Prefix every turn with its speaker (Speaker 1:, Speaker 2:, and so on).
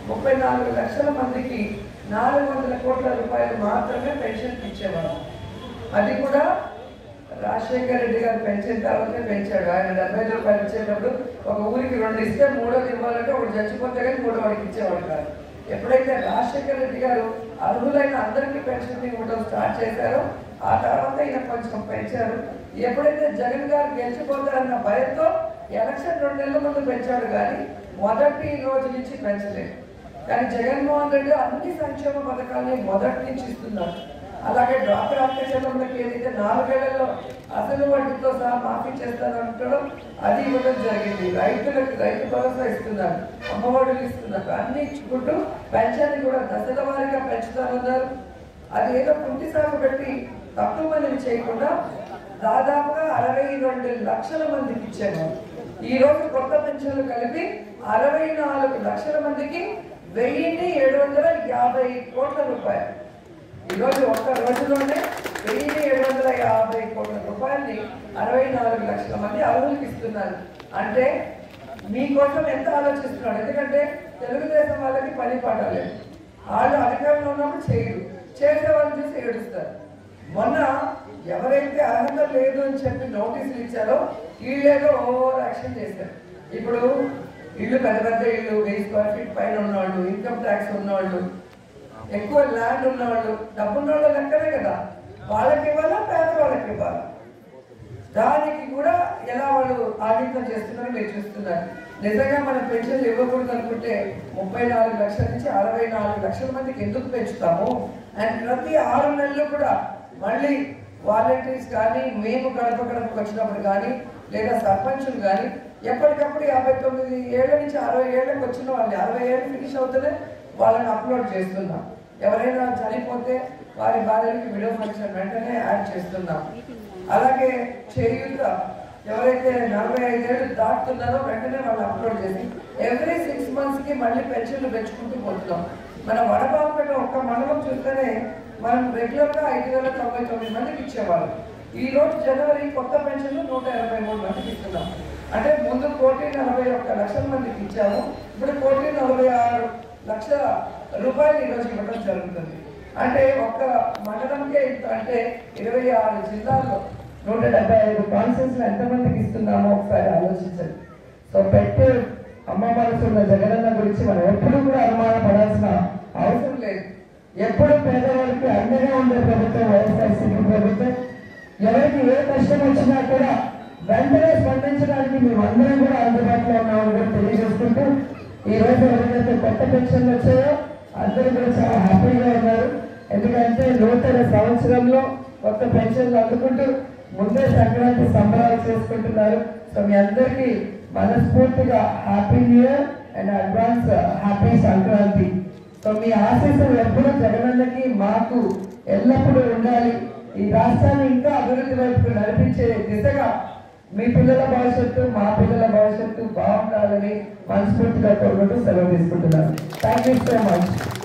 Speaker 1: ముప్పై నాలుగు లక్షల మందికి నాలుగు వందల కోట్ల రూపాయలు మాత్రమే పెన్షన్ ఇచ్చేవాళ్ళం అది కూడా రాజశేఖర్ రెడ్డి గారు పెంచిన తర్వాతే పెంచాడు ఆయన డెబ్బై ఐదు రూపాయలు ఇచ్చేటప్పుడు ఒక ఊరికి రెండు ఇస్తే మూడోది ఇవ్వాలంటే ఒకటి చచ్చిపోతే కానీ మూడో వాడికి ఇచ్చేవాడు కాదు ఎప్పుడైతే రాజశేఖర్ రెడ్డి గారు అర్హులైన అందరికీ పెన్షన్ ఇవ్వడం స్టార్ట్ చేశారో ఆ తర్వాత ఈయన కొంచెం పెంచారు ఎప్పుడైతే జగన్ గారు గెలిచిపోతారన్న భయంతో ఎలక్షన్ రెండు నెలల ముందు పెంచాడు కానీ మొదటి రోజు నుంచి పెంచలేదు కానీ జగన్మోహన్ రెడ్డి అన్ని సంక్షేమ పథకాలని మొదటి నుంచి ఇస్తున్నారు అలాగే డ్వాక్రా అత్యచలంలోకి ఏదైతే నాలుగేళ్లలో అసలు వడ్డీతో సహా మాఫీ చేస్తానంటాడో అది ఇవ్వడం జరిగింది రైతులకు రైతు భరోసా ఇస్తున్నారు అమ్మఒడులు ఇస్తున్నారు అన్ని ఇచ్చుకుంటూ పెన్షన్ కూడా దశల వారీగా పెంచుతానన్నారు అది ఏదో కుంటి సాగు పెట్టి తక్కువ మందిని చేయకుండా దాదాపుగా అరవై రెండు లక్షల మందికి ఇచ్చాము ఈ రోజు కొత్త పెన్షన్లు కలిపి అరవై నాలుగు లక్షల మందికి వెయ్యిన్ని ఏడు వందల యాభై కోట్ల రూపాయలు ఈరోజు ఒక్క రోజులోనే వెయ్యి ఏడు వందల యాభై కోట్ల రూపాయలని అరవై నాలుగు లక్షల మంది అర్హులకు ఇస్తున్నారు అంటే మీకోసం ఎంత ఆలోచిస్తున్నాడు ఎందుకంటే తెలుగుదేశం వాళ్ళకి పని పాటలేదు వాళ్ళు అధికారంలో ఉన్నప్పుడు చేయరు చేసే వాళ్ళు చూసి ఏడుస్తారు మొన్న ఎవరైతే అర్హత లేదు అని చెప్పి నోటీసులు ఇచ్చారో వీళ్ళేదో ఓవర్ యాక్షన్ చేశారు ఇప్పుడు ఇల్లు పెద్ద పెద్ద ఇల్లు వెయ్యి స్క్వేర్ ఫీట్ పైన ఉన్నవాళ్ళు ఇన్కమ్ ట్యాక్స్ ఉన్నవాళ్ళు ఎక్కువ ల్యాండ్ ఉన్నవాళ్ళు డబ్బున్న వాళ్ళ లెక్కనే కదా వాళ్ళకి ఇవ్వాలా పేద వాళ్ళకి ఇవ్వాలా దానికి కూడా ఎలా వాళ్ళు ఆధిక్యం చేస్తున్నారో మీరు చూస్తున్నారు నిజంగా మనం పెన్షన్లు ఇవ్వకూడదు అనుకుంటే ముప్పై నాలుగు లక్షల నుంచి అరవై నాలుగు లక్షల మందికి ఎందుకు పెంచుతాము అండ్ ప్రతి ఆరు నెలలు కూడా మళ్ళీ వాలంటీర్స్ కానీ మేము గడప గడపకు వచ్చినప్పుడు కానీ లేదా సర్పంచులు కానీ ఎప్పటికప్పుడు యాభై తొమ్మిది ఏళ్ళ నుంచి అరవై ఏళ్ళకి వచ్చిన వాళ్ళు అరవై ఏళ్ళు ఫినిష్ అవుతూనే వాళ్ళని అప్లోడ్ చేస్తున్నాం ఎవరైనా చనిపోతే వారి భార్యలకి విడో ఫంక్షన్ వెంటనే యాడ్ చేస్తున్నాం అలాగే చేయూత ఎవరైతే నలభై ఐదేళ్ళు దాటుతున్నారో వెంటనే వాళ్ళు అప్లోడ్ చేసి ఎవ్రీ సిక్స్ మంత్స్ కి మళ్ళీ పెన్షన్లు పెంచుకుంటూ పోతున్నాం మన వడబాపేట ఒక్క మండలం చూస్తేనే మనం రెగ్యులర్ గా ఐదు వేల తొంభై తొమ్మిది మందికి ఇచ్చేవాళ్ళం ఈ రోజు జనవరి కొత్త పెన్షన్లు నూట ఎనభై మూడు మందికి ఇస్తున్నాం అంటే ముందు కోటి నలభై ఒక్క లక్షల మందికి ఇచ్చాము ఇప్పుడు కోటి నలభై ఆరు లక్షల రూపాయలు ఈరోజు ఇవ్వడం జరుగుతుంది అంటే ఒక్క మండలంకే ఇంత అంటే ఇరవై ఆరు జిల్లాల్లో నూట డెబ్బై ఐదు కాన్సెన్స్ ఎంతమందికి ఇస్తున్నామో ఒకసారి ఆలోచించండి సో పెట్టే అమ్మ మనసున్న జగనన్న గురించి మనం ఎప్పుడు కూడా అనుమానపడాల్సిన అవసరం లేదు ఎప్పుడు పేదవాళ్ళకి అండగా ఉండే ప్రభుత్వం వైఎస్ఆర్సీపీ ప్రభుత్వం ఎవరికి ఏ కష్టం వచ్చినా కూడా వెంటనే స్పందించడానికి మేము అందరం కూడా అందుబాటులో ఉన్నామని కూడా తెలియజేసుకుంటూ ఈ రోజు ఎవరికైతే కొత్త పెన్షన్లు వచ్చాయో అందరూ కూడా చాలా హ్యాపీగా ఉన్నారు ఎందుకంటే నూతన సంవత్సరంలో కొత్త పెన్షన్లు అందుకుంటూ ముందే సంక్రాంతి సంబరాలు చేసుకుంటున్నారు సో మీ అందరికీ మనస్ఫూర్తిగా happy new year and advance happy Sankranti so మీ ఆశీస్సులు ఎప్పుడూ జగనన్నకి మాకు ఎల్లప్పుడూ ఉండాలి ఈ రాష్ట్రాన్ని ఇంకా అభివృద్ధి వైపు నడిపించే దిశగా మీ పిల్లల భవిష్యత్తు మా పిల్లల భవిష్యత్తు బాగుండాలని మనస్ఫూర్తిగా కోరుకుంటూ సెలవు తీసుకుంటున్నాను థ్యాంక్ యూ సో మచ్